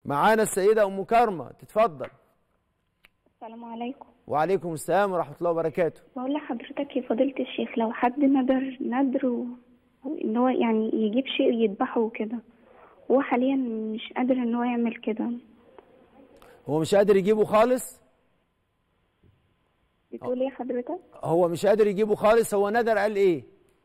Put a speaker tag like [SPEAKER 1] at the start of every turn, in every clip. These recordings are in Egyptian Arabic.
[SPEAKER 1] معانا السيده ام كرمه تتفضل
[SPEAKER 2] السلام عليكم
[SPEAKER 1] وعليكم السلام ورحمه الله وبركاته
[SPEAKER 2] بقول لحضرتك يا فضيلة الشيخ لو حد ندر ندر و... ان هو يعني يجيب شيء يذبحه وكده هو حاليا مش قادر ان هو يعمل كده
[SPEAKER 1] هو مش قادر يجيبه خالص
[SPEAKER 2] بتقول ايه حضرتك
[SPEAKER 1] هو مش قادر يجيبه خالص هو ندر قال ايه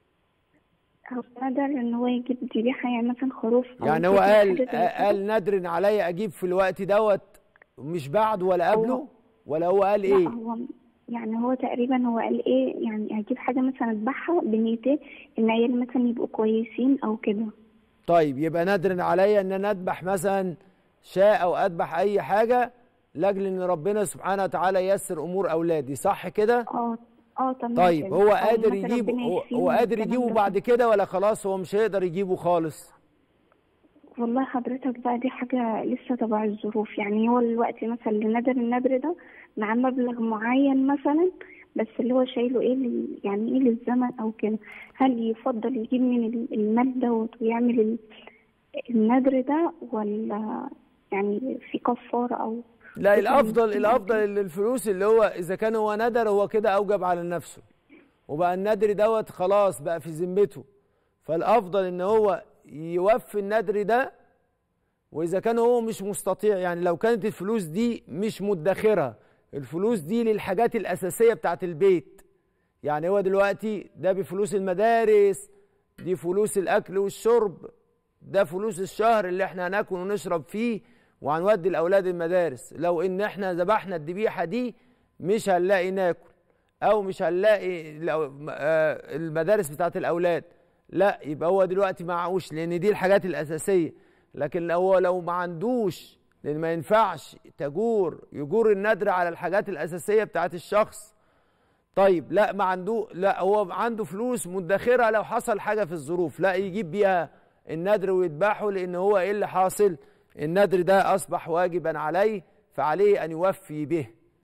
[SPEAKER 2] هو ندر ان هو يجيب ذبيحة يعني مثلا خروف أو
[SPEAKER 1] يعني هو
[SPEAKER 2] كده،
[SPEAKER 1] قال
[SPEAKER 2] حاجة زي كده.
[SPEAKER 1] قال ندر عليا اجيب في الوقت دوت مش بعد ولا قبله ولا هو قال
[SPEAKER 2] لا
[SPEAKER 1] ايه
[SPEAKER 2] هو يعني هو تقريبا هو قال ايه يعني هجيب حاجة مثلا اذبحها بنيتين ان عيالي مثلا يبقوا كويسين او كده
[SPEAKER 1] طيب يبقى ندر عليا ان انا اذبح مثلا شاء او اذبح اي حاجه لاجل ان ربنا سبحانه وتعالى ييسر امور اولادي صح كده
[SPEAKER 2] اه اه تمام
[SPEAKER 1] طيب
[SPEAKER 2] كده.
[SPEAKER 1] هو
[SPEAKER 2] أو
[SPEAKER 1] قادر
[SPEAKER 2] مثلا
[SPEAKER 1] يجيبه
[SPEAKER 2] ربنا
[SPEAKER 1] هو,
[SPEAKER 2] يشفيهم
[SPEAKER 1] هو قادر
[SPEAKER 2] والكلام
[SPEAKER 1] يجيبه
[SPEAKER 2] ده.
[SPEAKER 1] بعد كده ولا خلاص هو مش هيقدر يجيبه خالص
[SPEAKER 2] والله حضرتك بقى دي حاجة لسه تبع الظروف يعني هو الوقت مثلا اللي ندر الندر ده مع مبلغ معين مثلا بس اللي هو شايله ايه لل- يعني ايه للزمن او كده هل يفضل يجيب من ال- المال دوت ويعمل ال- الندر ده ولا يعني في كفارة او
[SPEAKER 1] لا
[SPEAKER 2] مثلاً
[SPEAKER 1] الافضل
[SPEAKER 2] ممكن
[SPEAKER 1] الافضل اللي الفلوس اللي هو اذا كان هو ندر هو كده اوجب على نفسه وبقى الندر دوت خلاص بقى في ذمته فالافضل ان هو يوفي الندر ده واذا كان هو مش مستطيع يعني لو كانت الفلوس دي مش مدخرة الفلوس دي للحاجات الاساسيه بتاعت البيت يعني هو دلوقتي ده بفلوس المدارس دي فلوس الاكل والشرب ده فلوس الشهر اللي احنا هناكل ونشرب فيه وهنودي الاولاد المدارس لو ان احنا ذبحنا الذبيحه دي مش هنلاقي ناكل او مش هنلاقي لو- آه، المدارس بتاعت الاولاد لا يبقى هو دلوقتي معهوش لان دي الحاجات الاساسيه لكن لو هو لو ما عندوش لان ما ينفعش تجور يجور الندر على الحاجات الاساسيه بتاعت الشخص طيب لا ما عنده لا هو عنده فلوس مدخره لو حصل حاجه في الظروف لا يجيب بيها الندر ويذبحه لان هو ايه اللي حاصل الندر ده اصبح واجبا عليه فعليه ان يوفي به